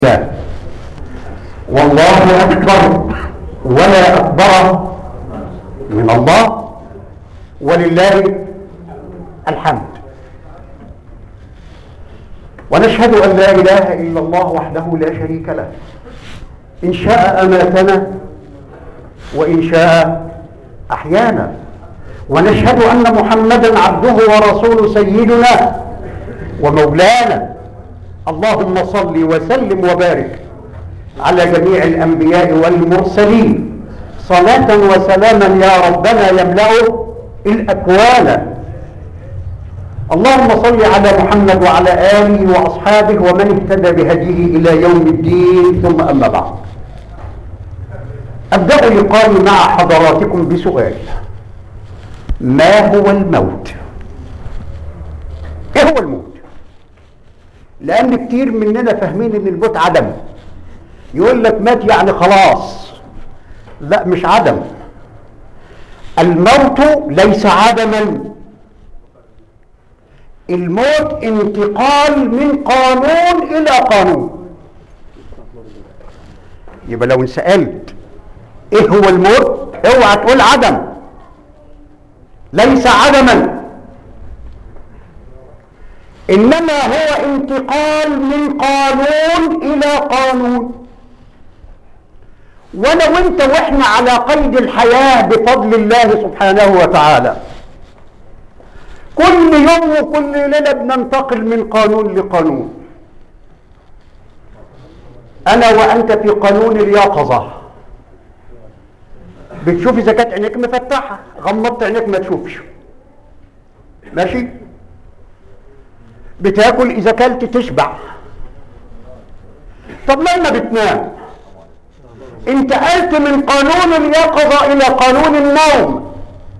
الله والله أكبر ولا أكبر من الله ولله الحمد ونشهد أن لا إله إلا الله وحده لا شريك له إن شاء أماتنا وإن شاء أحيانا ونشهد أن محمدا عبده ورسوله سيدنا ومولانا اللهم صل وسلم وبارك على جميع الأنبياء والمرسلين صلاة وسلاما يا ربنا يملأ الأكوان اللهم صل على محمد وعلى آله وأصحابه ومن اهتدى بهديه إلى يوم الدين ثم أما بعد أبدأ لقائي مع حضراتكم بسؤال ما هو الموت؟ إيه هو الموت؟ لأن كتير مننا فاهمين إن الموت عدم يقول لك مات يعني خلاص لا مش عدم الموت ليس عدما الموت انتقال من قانون إلى قانون يبقى لو انسألت ايه هو الموت اوعى تقول عدم ليس عدما انما هو انتقال من قانون الى قانون ولو انت واحنا على قيد الحياة بفضل الله سبحانه وتعالى كل يوم وكل ليلة بننتقل من قانون لقانون انا وانت في قانون اليقظة بتشوف اذا كانت عينيك مفتحة غمضت عينيك ما تشوفش ماشي بتاكل اذا كلت تشبع طب لما بتنام انتقلت من قانون اليقظة الى قانون النوم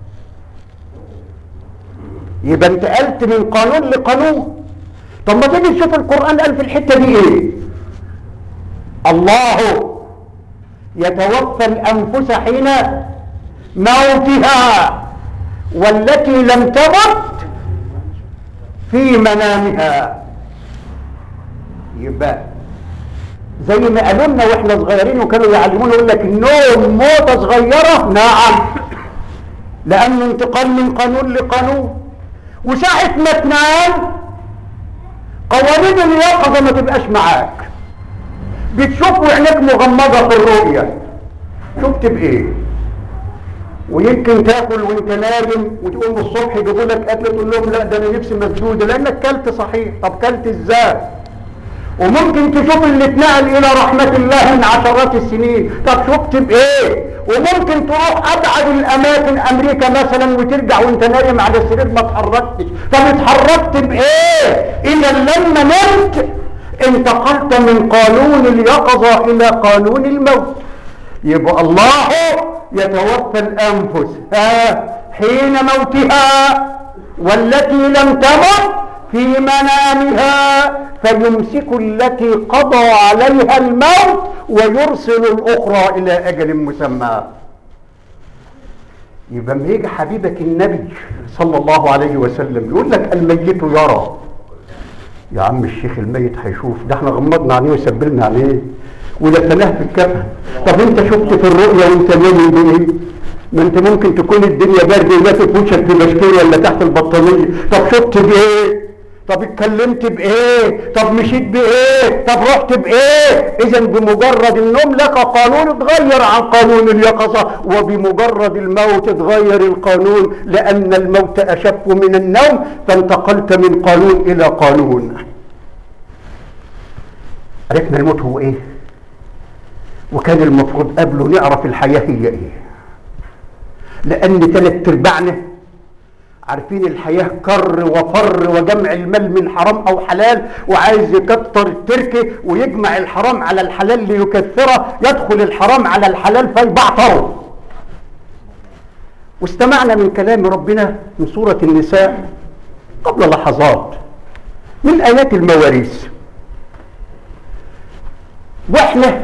يبقى انتقلت من قانون لقانون طب ما تيجي تشوف القرآن قال في الحتة دي ايه الله يتوفى الأنفس حين موتها والتي لم تمت في منامها يبقى زي ما قالوا لنا واحنا صغيرين وكانوا يعلمونا يقول لك النوم موتة صغيرة نعم لأنه انتقال من قانون لقانون وساعة ما تنام قوانين اليقظة ما تبقاش معاك بتشوف وعينيك مغمضة في الرؤية شفت بإيه ويمكن تاكل وانت نايم وتقوم الصبح يجيبوا لك اكل تقول لهم لا ده انا نفسي مسدوده لانك كلت صحيح طب كلت ازاي وممكن تشوف اللي اتنقل الى رحمه الله من عشرات السنين طب شفت بايه وممكن تروح ابعد الاماكن امريكا مثلا وترجع وانت نايم على السرير ما اتحركتش طب اتحركت بايه اذا لما نمت انتقلت من قانون اليقظه الى قانون الموت يبقى الله يتوفى الأنفس حين موتها والتي لم تمت في منامها فيمسك التي قضى عليها الموت ويرسل الأخرى إلى أجل مسمى يبقى ما يجي حبيبك النبي صلى الله عليه وسلم يقول لك الميت يرى يا عم الشيخ الميت هيشوف ده احنا غمضنا عينيه وسبلنا عليه ودفناه في الكفن طب انت شفت في الرؤيا وانت نايم بايه ما انت ممكن تكون الدنيا برد ولافت وشك في مشكله ولا تحت البطانيه طب شفت بايه طب اتكلمت بايه طب مشيت بايه طب رحت بايه اذا بمجرد النوم لك قانون اتغير عن قانون اليقظه وبمجرد الموت اتغير القانون لان الموت اشف من النوم فانتقلت من قانون الى قانون عرفنا الموت هو ايه وكان المفروض قبله نعرف الحياة هي ايه لان ثلاث ارباعنا عارفين الحياة كر وفر وجمع المال من حرام او حلال وعايز يكتر التركة ويجمع الحرام على الحلال ليكثره يدخل الحرام على الحلال فيبعتره واستمعنا من كلام ربنا من سورة النساء قبل لحظات من آيات المواريث واحنا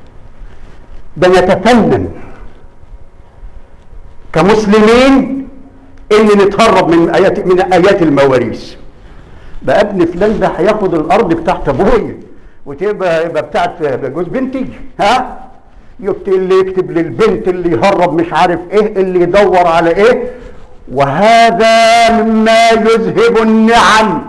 بنتفنن كمسلمين ان نتهرب من ايات من ايات المواريث بقى ابن فلان ده هياخد الارض بتاعت ابويا وتبقى يبقى بتاعت جوز بنتي ها يكتب اللي يكتب للبنت اللي يهرب مش عارف ايه اللي يدور على ايه وهذا مما يذهب النعم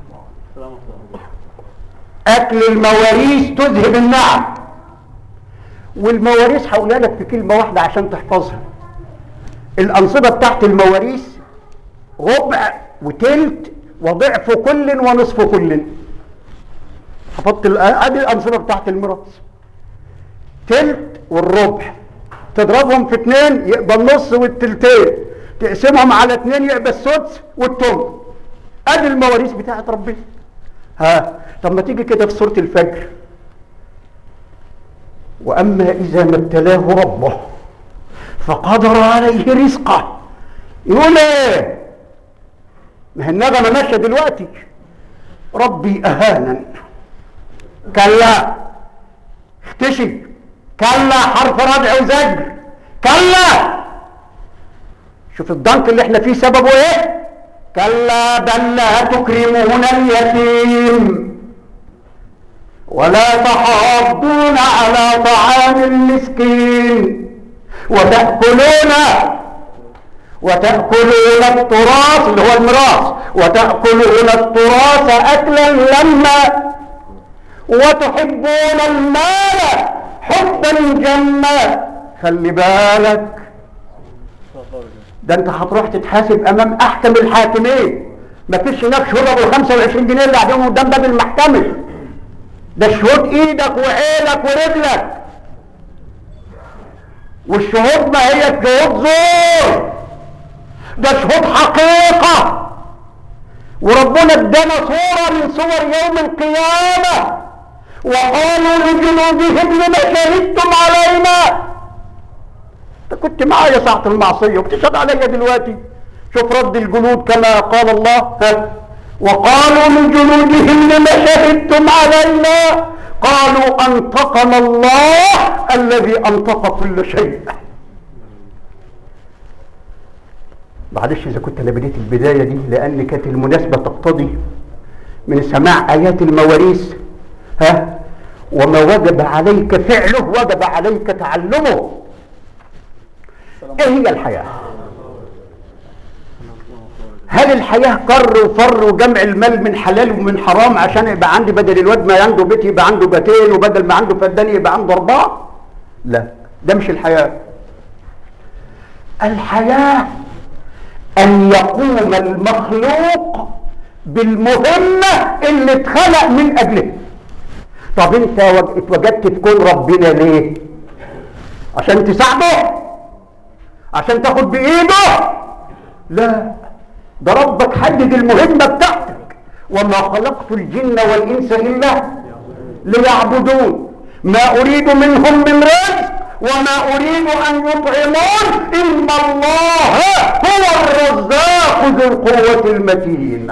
اكل المواريث تذهب النعم والمواريث هقولها لك في كلمه واحده عشان تحفظها الانصبه بتاعت المواريث ربع وتلت وضعف كل ونصف كل حفظت ال- ادي الانصبه بتاعت الميراث تلت والربع تضربهم في اتنين يبقى النص والتلتين تقسمهم على اتنين يبقى السدس والتمن ادي المواريث بتاعت ربنا ها طب ما تيجي كده في سوره الفجر واما اذا ما ابتلاه ربه فقدر عليه رزقه يقول ايه ما هي النغمه ماشيه دلوقتي ربي اهانا كلا اختشي كلا حرف ردع وزجر كلا شوف الضنك اللي احنا فيه سببه ايه كلا بل لا تكرمون اليتيم ولا تحاضون على طعام المسكين وتأكلون وتأكلون التراث اللي هو الميراث وتأكلون التراث أكلا لما وتحبون المال حبا جما خلي بالك ده انت هتروح تتحاسب امام احكم الحاكمين مفيش هناك شهود ابو 25 جنيه اللي قاعدين قدام باب المحكمه ده شهود ايدك وعينك ورجلك والشهود ما هي شهود زور ده شهود حقيقه وربنا ادانا صوره من صور يوم القيامه وقالوا لجنودهم لما شهدتم علينا انت كنت معايا ساعة المعصية وبتشهد عليا دلوقتي شوف رد الجنود كما قال الله ها وقالوا لجنودهم لما شهدتم علينا قالوا انطقنا الله الذي انطق كل شيء معلش اذا كنت انا بديت البدايه دي لان كانت المناسبه تقتضي من سماع ايات المواريث ها وما وجب عليك فعله وجب عليك تعلمه ايه هي الحياه هل الحياه كر وفر وجمع المال من حلال ومن حرام عشان يبقى عندي بدل الواد ما عنده بيت يبقى عنده بيتين وبدل ما عنده فدان يبقى عنده اربعه لا ده مش الحياه الحياه ان يقوم المخلوق بالمهمه اللي اتخلق من اجلها طب انت وج- اتوجدت في كون ربنا ليه عشان تساعده عشان تاخد بايده لا ده ربك حدد المهمه بتاعتك وما خلقت الجن والانس الا ليعبدون ما اريد منهم من رزق وما اريد ان يطعمون ان الله هو الرزاق ذو القوه المتين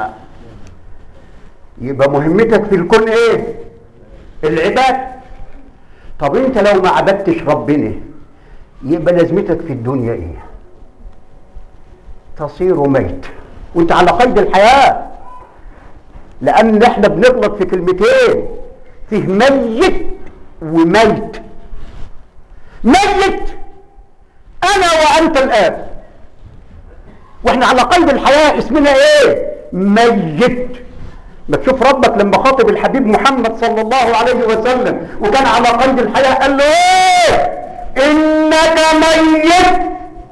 يبقى مهمتك في الكون ايه العباد طب انت لو ما عبدتش ربنا يبقى لازمتك في الدنيا ايه تصير ميت وانت على قيد الحياة لان احنا بنغلط في كلمتين فيه ميت وميت ميت انا وانت الان واحنا على قيد الحياة اسمنا ايه ميت ما تشوف ربك لما خاطب الحبيب محمد صلى الله عليه وسلم وكان على قيد الحياة قال له ايه انك ميت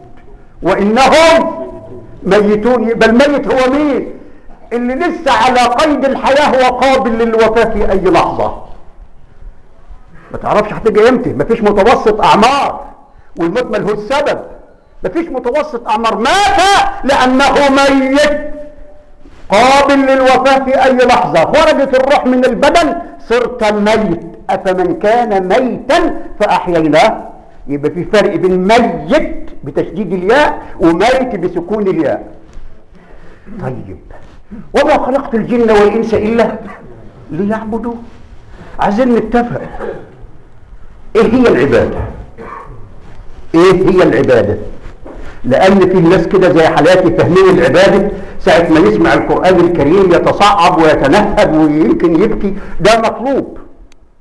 وانهم ميتون يبقى الميت هو مين اللي لسه على قيد الحياة هو قابل للوفاة في اي لحظة ما تعرفش هتيجي امتى مفيش متوسط اعمار والموت ملهوش سبب مفيش متوسط اعمار مات لانه ميت قابل للوفاة في أي لحظة خرجت الروح من البدن صرت ميت أفمن كان ميتا فأحييناه يبقى في فرق بين ميت بتشديد الياء وميت بسكون الياء طيب وما خلقت الجن والإنس إلا ليعبدوا عايزين نتفق ايه هي العبادة ايه هي العبادة لان في ناس كده زي حالاتي فاهمين العباده ساعه ما يسمع القران الكريم يتصعب ويتنهد ويمكن يبكي ده مطلوب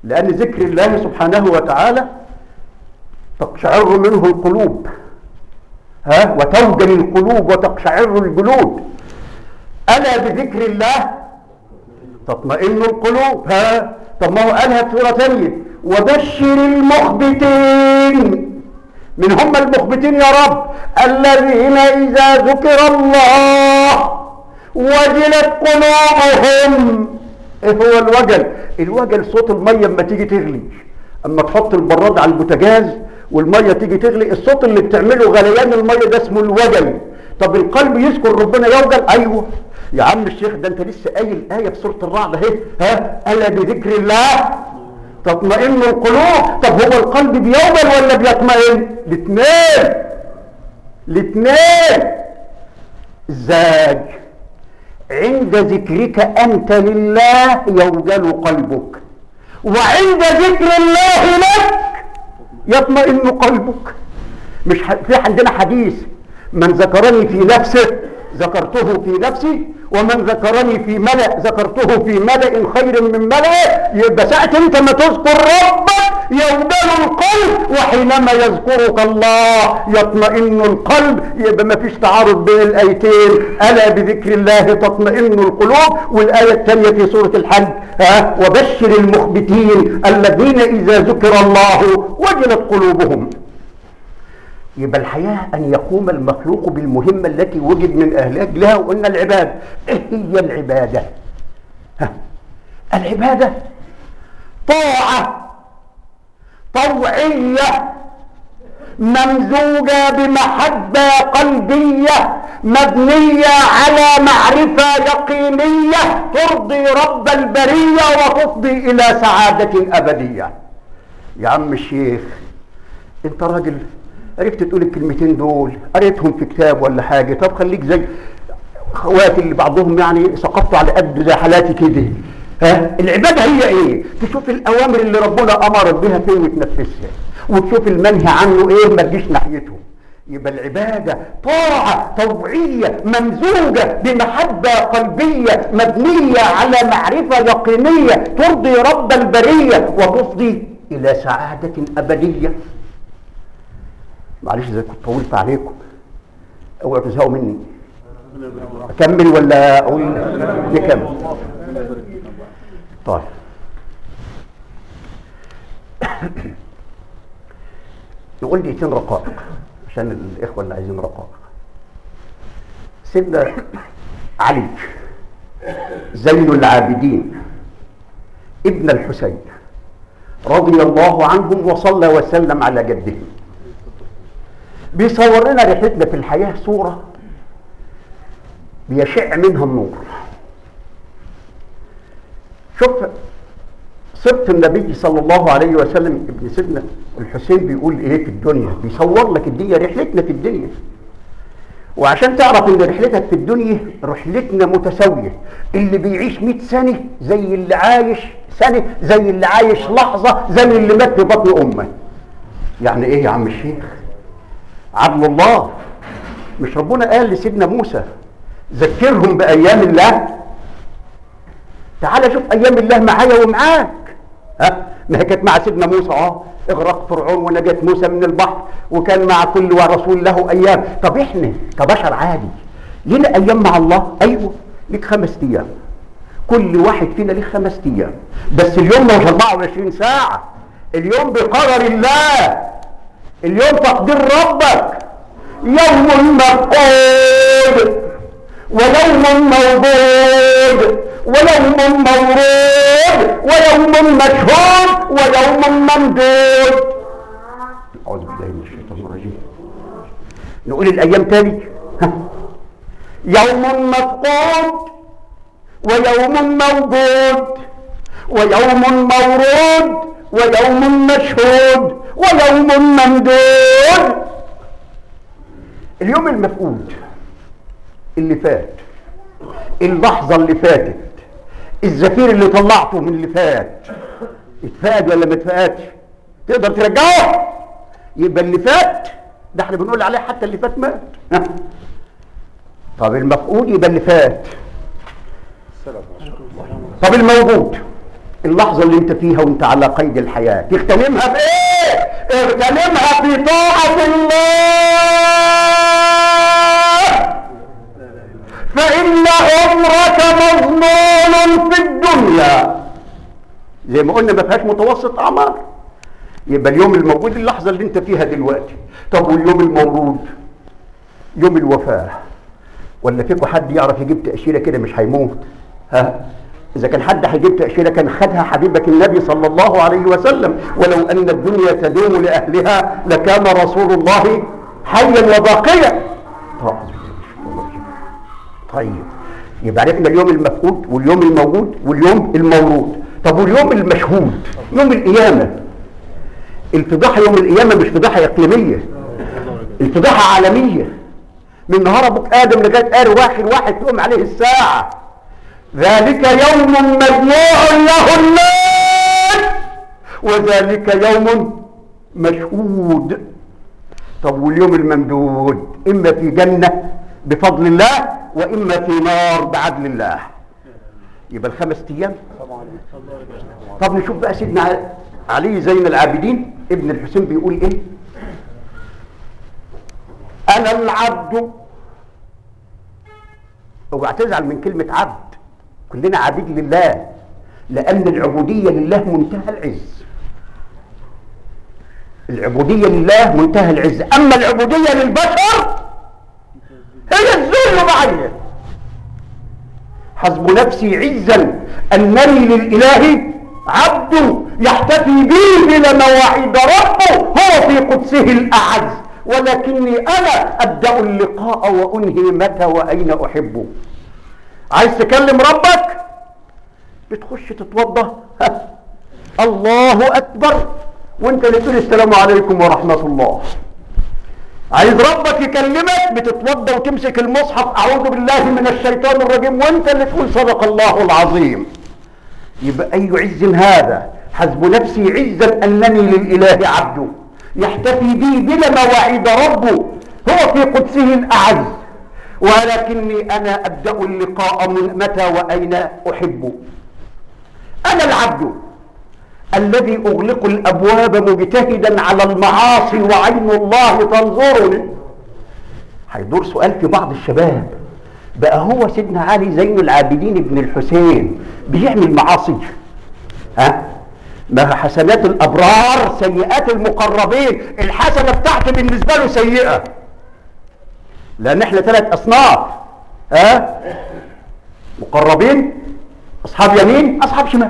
لأن ذكر الله سبحانه وتعالى تقشعر منه القلوب ها وتوجل القلوب وتقشعر الجلود ألا بذكر الله تطمئن القلوب ها طب ما هو قالها في سورة ثانية وبشر المخبتين من هم المخبتين يا رب الذين إذا ذكر الله وجلت قلوبهم ايه هو الوجل الوجل صوت الميه اما تيجي تغلي اما تحط البراد على البوتاجاز والميه تيجي تغلي الصوت اللي بتعمله غليان الميه ده اسمه الوجل طب القلب يذكر ربنا يوجل ايوه يا عم الشيخ ده انت لسه قايل ايه في سوره الرعد اهي ها الا بذكر الله تطمئن القلوب طب هو القلب بيوجل ولا بيطمئن الاثنين الاثنين ازاي عند ذكرك أنت لله يوجل قلبك وعند ذكر الله لك يطمئن قلبك مش ح... في عندنا حديث من ذكرني في نفسه ذكرته في نفسي ومن ذكرني في ملأ ذكرته في ملأ خير من ملأ يبقى ساعة انت ما تذكر ربك يوجل القلب وحينما يذكرك الله يطمئن القلب يبقى ما فيش تعارض بين الايتين الا بذكر الله تطمئن القلوب والايه الثانيه في سوره الحج ها وبشر المخبتين الذين اذا ذكر الله وجلت قلوبهم يبقى الحياة أن يقوم المخلوق بالمهمة التي وجد من أهل لها وإن العبادة إيه هي العبادة؟ ها. العبادة طاعة طوعية ممزوجة بمحبة قلبية مبنية على معرفة يقينية ترضي رب البرية وتفضي إلى سعادة أبدية يا عم الشيخ انت راجل عرفت تقول الكلمتين دول قريتهم في كتاب ولا حاجة طب خليك زي اخواتي اللي بعضهم يعني سقطوا على قد زي حالاتي كده ها العباده هي ايه تشوف الاوامر اللي ربنا امرك بها فين وتنفذها وتشوف المنهي عنه ايه ما تجيش ناحيته يبقى العباده طاعه طوعيه ممزوجه بمحبه قلبيه مبنيه على معرفه يقينيه ترضي رب البريه وتفضي الى سعاده ابديه معلش اذا كنت طولت عليكم اوعوا تزهقوا مني اكمل ولا اقول نكمل طيب نقول دقيقتين رقائق عشان الاخوه اللي عايزين رقائق سيدنا علي زين العابدين ابن الحسين رضي الله عنهم وصلى وسلم على جدهم بيصور لنا رحلتنا في الحياه صوره بيشع منها النور شوف صفة النبي صلى الله عليه وسلم ابن سيدنا الحسين بيقول ايه في الدنيا بيصور لك الدنيا رحلتنا في الدنيا وعشان تعرف ان رحلتك في الدنيا رحلتنا متساوية اللي بيعيش 100 سنة زي اللي عايش سنة زي اللي عايش لحظة زي اللي مات في بطن امه يعني ايه يا عم الشيخ عدل الله مش ربنا قال لسيدنا موسى ذكرهم بايام الله تعال شوف ايام الله معايا ومعاك ها ما هي كانت مع سيدنا موسى اه اغرق فرعون ونجاة موسى من البحر وكان مع كل رسول له ايام طب احنا كبشر عادي لنا ايام مع الله ايوه ليك خمس ايام كل واحد فينا ليه خمس ايام بس اليوم مش 24 ساعه اليوم بقرر الله اليوم تقدير ربك يوم مفقود ويوم موجود ويوم مورود ويوم مشهود ويوم ممدود أعوذ بالله من الشيطان الرجيم نقول الأيام تاني ها. يوم مفقود ويوم موجود ويوم مورود ويوم مشهود ويوم ممدود اليوم المفقود اللي فات اللحظة اللي فاتت الزفير اللي طلعته من اللي فات اتفقد ولا ما اتفقدش تقدر ترجعه يبقى اللي فات ده احنا بنقول عليه حتى اللي فات مات طب المفقود يبقى اللي فات طب الموجود اللحظة اللي انت فيها وانت على قيد الحياة تغتنمها بايه اغتنمها في طاعة الله فإن عمرك مضمون في الدنيا زي ما قلنا ما فيهاش متوسط أعمار يبقى اليوم الموجود اللحظة اللي انت فيها دلوقتي طب واليوم الموجود يوم الوفاة ولا فيكم حد يعرف يجيب تأشيرة كده مش هيموت ها إذا كان حد هيجيب تأشيرة كان خدها حبيبك النبي صلى الله عليه وسلم ولو أن الدنيا تدوم لأهلها لكان رسول الله حيا وباقيا طيب يبقى عرفنا اليوم المفقود واليوم الموجود واليوم المورود طب واليوم المشهود يوم القيامة الفضاحة يوم القيامة مش فضاحة إقليمية الفضاحة عالمية من نهار أبوك آدم لغاية آخر واحد واحد تقوم عليه الساعة ذلك يوم مجموع له الناس وذلك يوم مشهود طب واليوم الممدود إما في جنة بفضل الله وإما في نار بعدل الله يبقى الخمس أيام طب نشوف بقى سيدنا علي زين العابدين ابن الحسين بيقول ايه انا العبد اوعى تزعل من كلمة عبد كلنا عبيد لله لأن العبودية لله منتهى العز العبودية لله منتهى العز أما العبودية للبشر هي الذل معي حسب نفسي عزا أنني للإله عبد يحتفي بي بلا مواعيد ربه هو في قدسه الأعز ولكني أنا أبدأ اللقاء وأنهي متى وأين أحبه عايز تكلم ربك بتخش تتوضى ها. الله أكبر وانت اللي تقول السلام عليكم ورحمة الله عايز ربك يكلمك بتتوضى وتمسك المصحف أعوذ بالله من الشيطان الرجيم وانت اللي تقول صدق الله العظيم يبقى أي عز هذا حسب نفسي عزا أنني للإله عبد يحتفي بي بلا مواعيد ربه هو في قدسه الأعز ولكني أنا أبدأ اللقاء من متى وأين أحب أنا العبد الذي أغلق الأبواب مجتهدا على المعاصي وعين الله تنظرني هيدور سؤال في بعض الشباب بقى هو سيدنا علي زين العابدين ابن الحسين بيعمل معاصي ها ما حسنات الأبرار سيئات المقربين الحسنة بتاعتي بالنسبة له سيئة لأن احنا ثلاث أصناف ها مقربين أصحاب يمين أصحاب شمال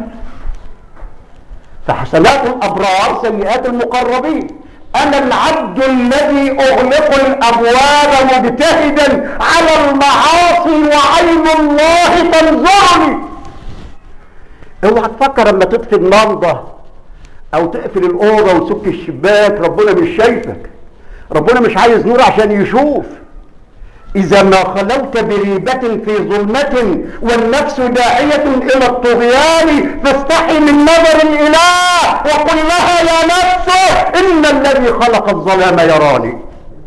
فحسنات الأبرار سيئات المقربين أنا العبد الذي أغلق الأبواب مجتهدا على المعاصي وعين الله تنظرني اوعى تفكر اما تطفي النمضة او تقفل الأوضة وتسك الشباك ربنا مش شايفك ربنا مش عايز نور عشان يشوف إذا ما خلوت بريبة في ظلمة والنفس داعية إلى الطغيان فاستحي من نظر الإله وقل لها يا نفس إن الذي خلق الظلام يراني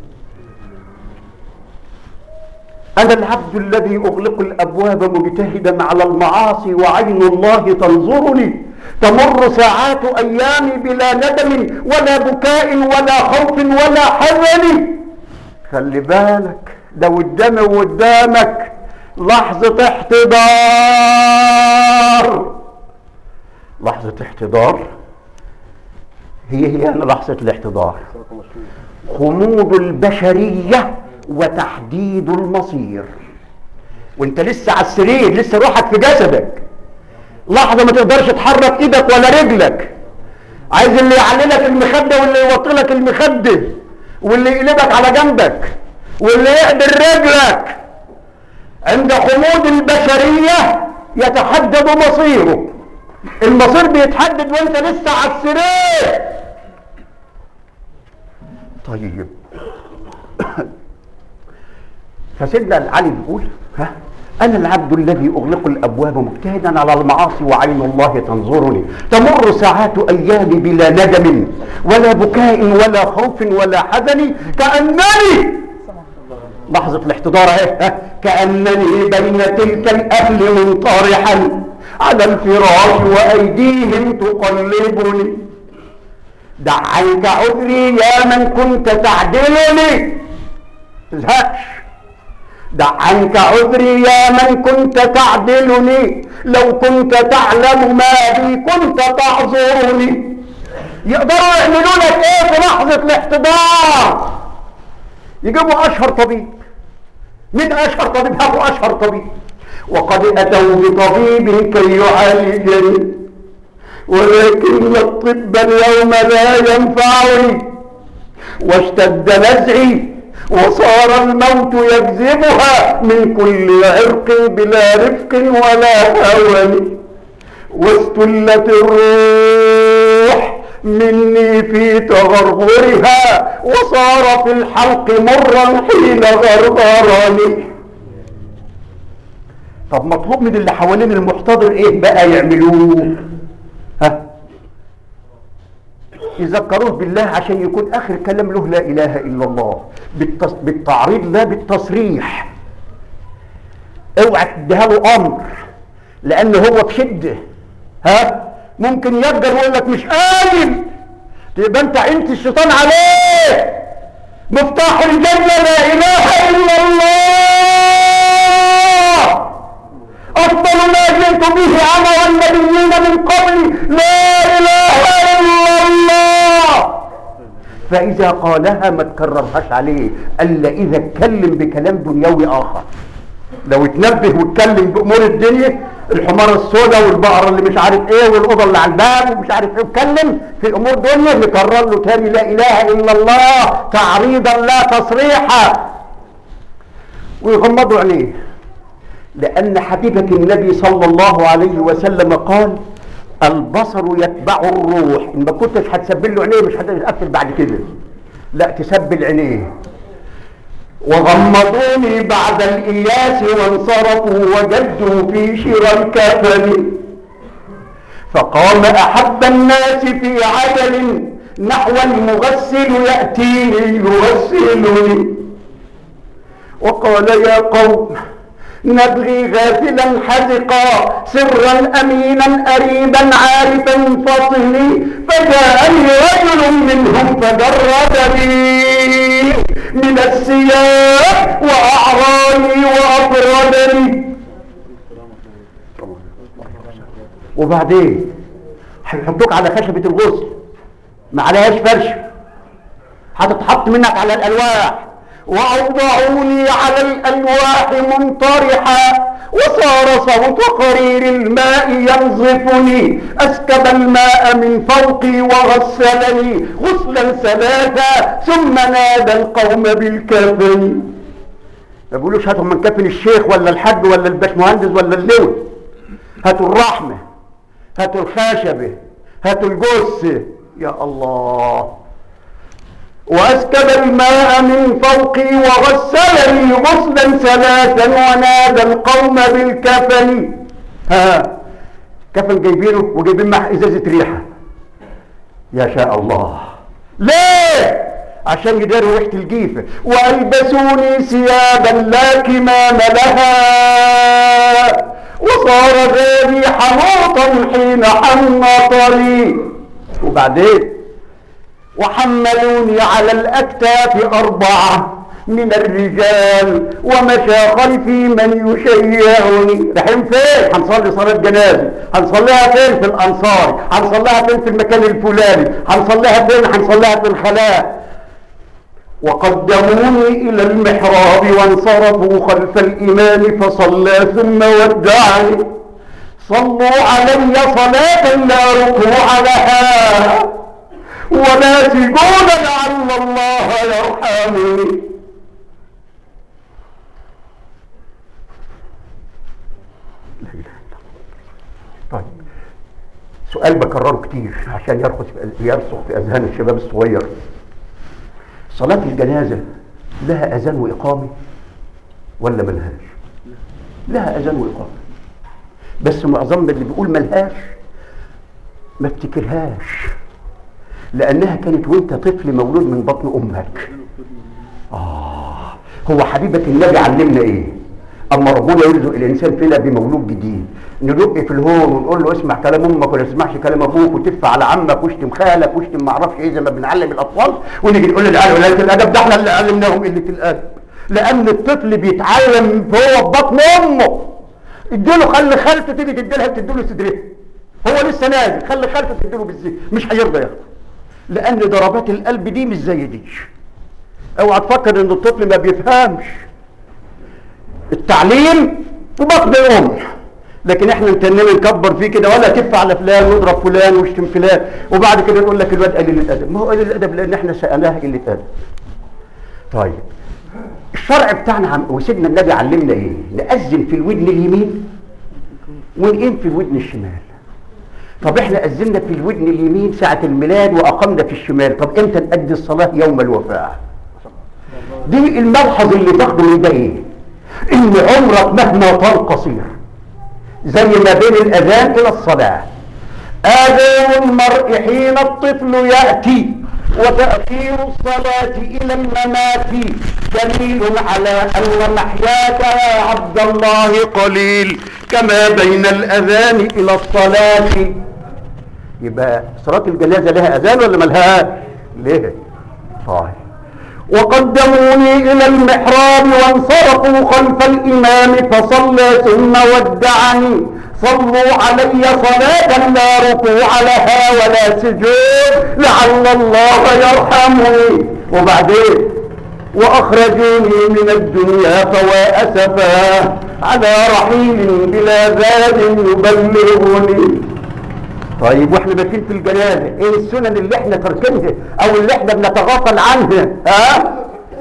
أنا العبد الذي أغلق الأبواب مجتهدا على المعاصي وعين الله تنظرني تمر ساعات أيامي بلا ندم ولا بكاء ولا خوف ولا حزن خلي بالك ده قدامي وقدامك لحظة احتضار لحظة احتضار هي هي أنا لحظة الاحتضار خمود البشرية وتحديد المصير وانت لسه على السرير لسه روحك في جسدك لحظة ما تقدرش تحرك ايدك ولا رجلك عايز اللي يعللك المخدة واللي يوطلك المخدة واللي يقلبك على جنبك واللي يقدر رجلك عند خمود البشرية يتحدد مصيره المصير بيتحدد وانت لسه على السرير طيب فسيدنا علي بيقول ها أنا العبد الذي أغلق الأبواب مجتهدا على المعاصي وعين الله تنظرني تمر ساعات أيامي بلا ندم ولا بكاء ولا خوف ولا حزن كأنني لحظة الاحتضار اهي ها؟ كأنني بين تلك الأهل منطرحا على الفراش وأيديهم تقلبني دع عنك عذري يا من كنت تعدلني تزهقش دع عنك عذري يا من كنت تعدلني لو كنت تعلم ما بي كنت تعذرني يقدروا يعملوا لك ايه في لحظة الاحتضار يجيبوا اشهر طبيب من اشهر طبيب هاتوا اشهر طبيب وقد اتوا بطبيب كي يعالجني ولكن الطب اليوم لا ينفعني واشتد نزعي وصار الموت يجذبها من كل عرق بلا رفق ولا هون واستلت الروح مني في تغرغرها وصار في الحلق مرا حين غرغرني طب مطلوب من اللي حوالين المحتضر ايه بقى يعملوه ها يذكروه بالله عشان يكون اخر كلام له لا اله الا الله بالتص... بالتعريض لا بالتصريح اوعى تديها له امر لان هو في شده ها ممكن يقدر ويقول لك مش قايل تبقى انت عينت الشيطان عليه مفتاح الجنه لا اله الا الله افضل ما جئت به انا والنبيين من قبلي لا اله الا الله فاذا قالها ما تكررهاش عليه الا اذا اتكلم بكلام دنيوي اخر لو اتنبه واتكلم بامور الدنيا الحمار السوداء والبقره اللي مش عارف ايه والاوضه اللي على الباب ومش عارف ايه اتكلم في امور دنيا نكرر له تاني لا اله الا الله تعريضا لا تصريحا ويغمضوا عينيه لان حبيبك النبي صلى الله عليه وسلم قال البصر يتبع الروح ان ما كنتش هتسبل له عينيه مش هتقفل بعد كده لا تسبل عينيه وغمضوني بعد الإياس وانصرفوا وجدوا في شرى الكفن فقام أحب الناس في عجل نحو المغسل يأتيني يغسلني وقال يا قوم نبغي غافلا حذقا سرا امينا اريبا عارفا فطني فجاءني رجل منهم فجرد بي من السياق واعراني وافردني وبعدين هيحطوك على خشبة الغسل ما عليهاش فرش هتتحط منك على الالواح وأوضعوني على الألواح منطرحا وصار صوت قرير الماء ينظفني أسكب الماء من فوقي وغسلني غسلا ثلاثا ثم نادى القوم بالكفن ما بيقولوش هاتوا من كفن الشيخ ولا الحج ولا الباشمهندس ولا اللوي هاتوا الرحمة هاتوا الخشبة هاتوا الجثة يا الله وأسكب الماء من فوقي وغسلني غسلا ثلاثا ونادى القوم بالكفن ها كفن جايبينه وجايبين معاه ازازة ريحة يا شاء الله ليه عشان يداروا ريحة الجيفة وألبسوني ثيابا لا كمام لها وصار ذابي حنوطا حين حنطني وبعدين وحملوني على الأكتاف أربعة من الرجال ومشى خلفي من يشيعني رايحين فين؟ هنصلي صلاة جنازة هنصليها فين؟ في الأنصار هنصليها فين؟ في المكان الفلاني هنصليها فين؟ هنصليها في الخلاء وقدموني إلى المحراب وانصرفوا خلف الإمام فصلى ثم ودعني صلوا علي صلاة لا ركوع لها ولا سجون لعل الله يرحمني طيب سؤال بكرره كتير عشان يرسخ يرسخ في اذهان الشباب الصغير صلاة الجنازة لها اذان واقامة ولا ملهاش؟ لها اذان واقامة بس معظمنا اللي بيقول ملهاش ما افتكرهاش لانها كانت وانت طفل مولود من بطن امك اه هو حبيبك النبي علمنا ايه اما ربنا يرزق الانسان فينا بمولود جديد ندق في الهون ونقول له اسمع كلام امك ولا تسمعش كلام ابوك وتدفع على عمك واشتم خالك واشتم ما اعرفش ايه زي ما بنعلم الاطفال ونيجي نقول للعيال ولايه الادب ده احنا اللي علمناهم قله الادب لان الطفل بيتعلم هو في بطن امه اديله خلي خالته تيجي تديلها تديله صدرها هو لسه نازل خلي خالته تديله بالزيت مش هيرضى ياخده لان ضربات القلب دي مش زي دي اوعى تفكر ان الطفل ما بيفهمش التعليم في بطن الام لكن احنا نتنم نكبر فيه كده ولا تف على فلان واضرب فلان واشتم فلان وبعد كده نقول لك الواد قليل الادب ما هو قليل الادب لان احنا سالناه قله ادب طيب الشرع بتاعنا عم وسيدنا النبي علمنا ايه نأذن في الودن اليمين ونقيم في الودن الشمال طب احنا أذنا في الودن اليمين ساعة الميلاد وأقمنا في الشمال طب امتى نأدي الصلاة يوم الوفاة دي الملحظ اللي تاخده من ده ايه ان عمرك مهما طال قصير زي ما بين الاذان الى الصلاه اذان المرء حين الطفل ياتي وتاخير الصلاه الى الممات دليل على ان محياك يا عبد الله قليل كما بين الاذان الى الصلاه يبقى صلاه الجنازه لها اذان ولا ملهاش ليه طيب وقدموني إلى المحراب وانصرفوا خلف الإمام فصلى ثم ودعني صلوا علي صلاة لا ركوع لها ولا سجود لعل الله يرحمني وبعدين وأخرجوني من الدنيا فوا أسفا على رحيل بلا زاد يبلغني طيب واحنا ماشيين في الجنازه ايه السنن اللي احنا تركنها او اللي احنا بنتغافل عنها ها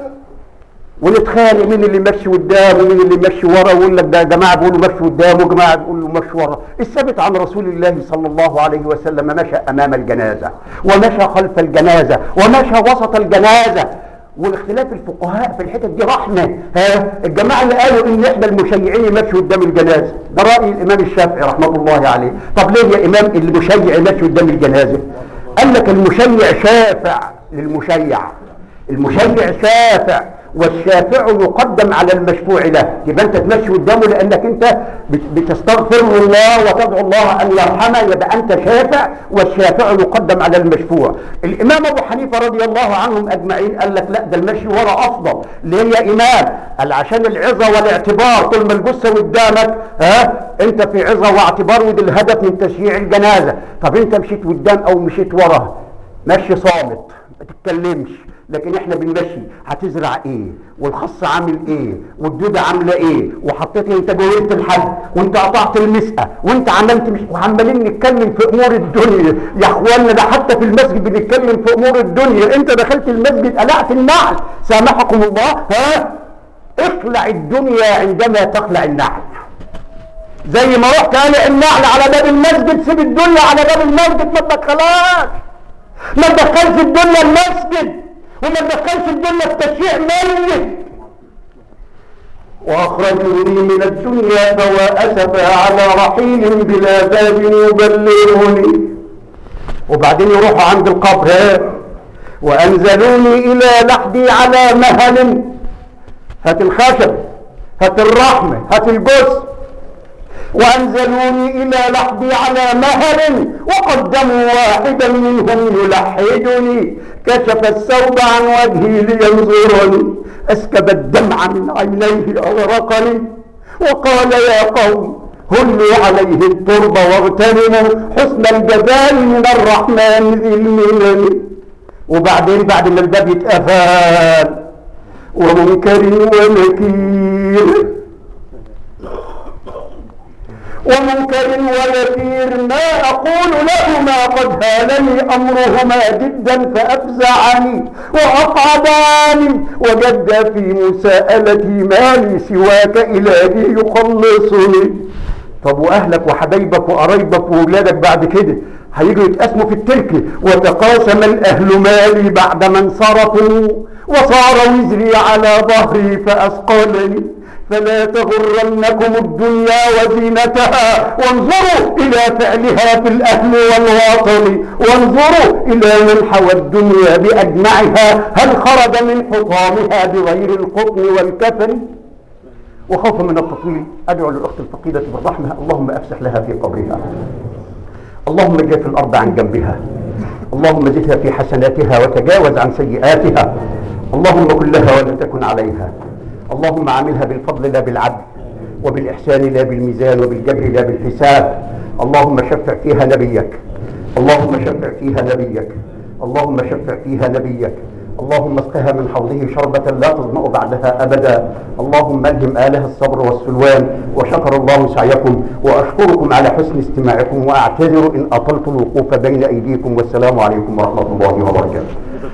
ونتخانق مين اللي ماشي قدام ومين اللي ماشي ورا ويقول لك ده جماعه بيقولوا ماشي قدام وجماعه بيقولوا ماشي ورا الثابت عن رسول الله صلى الله عليه وسلم مشى امام الجنازه ومشى خلف الجنازه ومشى وسط الجنازه والاختلاف الفقهاء في الحتت دي رحمه ها الجماعه اللي قالوا ان احنا المشيعين يمشوا قدام الجنازه ده راي الامام الشافعي رحمه الله عليه طب ليه يا امام المشيع يمشي قدام الجنازه قال لك المشيع شافع للمشيع المشيع شافع والشافع يقدم على المشفوع له يبقى انت تمشي قدامه لانك انت بت- بتستغفر الله وتدعو الله ان يرحمه يبقى انت شافع والشافع يقدم على المشفوع الامام ابو حنيفه رضي الله عنهم اجمعين قال لك لا ده المشي ورا افضل ليه يا امام قال عشان العظه والاعتبار طول ما الجثه قدامك ها انت في عظه واعتبار وده الهدف من تشييع الجنازه طب انت مشيت قدام او مشيت ورا مشي صامت ما تتكلمش لكن احنا بنمشي هتزرع ايه والخص عامل ايه والدودة عاملة ايه وحطيت انت جويت الحد وانت قطعت المسقة وانت عملت مش وعمالين نتكلم في امور الدنيا يا اخوانا ده حتى في المسجد بنتكلم في امور الدنيا انت دخلت المسجد قلعت النعل سامحكم الله ها اخلع الدنيا عندما تخلع النعل زي ما رحت قالع النعل على باب المسجد سيب الدنيا على باب المسجد ما تدخلهاش ما تدخلش الدنيا المسجد وما تدخلش الدنيا في تشييع ميت واخرجوني من الدنيا فوا اسفا على رحيل بلا باب يبلغني وبعدين يروحوا عند القبر ها وانزلوني الى لحدي على مهل هات الخشب هات الرحمه هات الجثه وأنزلوني إلى لحظي على مهل وقدموا واحدا منهم يلحدني كشف الثوب عن وجهي لينظرني أسكب الدمع من عينيه أغرقني وقال يا قوم هلوا عليه الترب واغتنموا حسن الجزاء من الرحمن ذي المنن وبعدين بعد ما الباب يتقفل ومنكر ونكير ومنكر ونكير ما أقول لهما قد هالني أمرهما جدا فأفزعني وأقعداني وجد في مساءلتي مالي سواك إلهي يخلصني طب وأهلك وحبايبك وقرايبك وولادك بعد كده هيجوا يتقسموا في التركة وتقاسم الأهل مالي بعد ما انصرفوا وصار وزري على ظهري فأثقلني فلا تغرنكم الدنيا وزينتها وانظروا إلى فعلها في الأهل والوطن وانظروا إلى من حوى الدنيا بأجمعها هل خرج من حطامها بغير القطن والكفن وخوفا من التطويل أدعو للأخت الفقيدة بالرحمة اللهم أفسح لها في قبرها اللهم جاف الأرض عن جنبها اللهم زدها في حسناتها وتجاوز عن سيئاتها اللهم كن لها ولا تكن عليها اللهم عاملها بالفضل لا بالعدل وبالإحسان لا بالميزان وبالجبر لا بالحساب اللهم شفع فيها نبيك اللهم شفع فيها نبيك اللهم شفع فيها نبيك اللهم اسقها من حوضه شربة لا تظمأ بعدها أبدا اللهم ألهم آلها الصبر والسلوان وشكر الله سعيكم وأشكركم على حسن استماعكم وأعتذر إن أطلت الوقوف بين أيديكم والسلام عليكم ورحمة الله وبركاته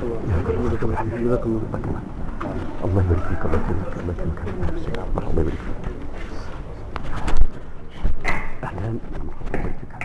الله يبارك فيك الله يكرمك الله يكرمك الله يبارك فيك اهلا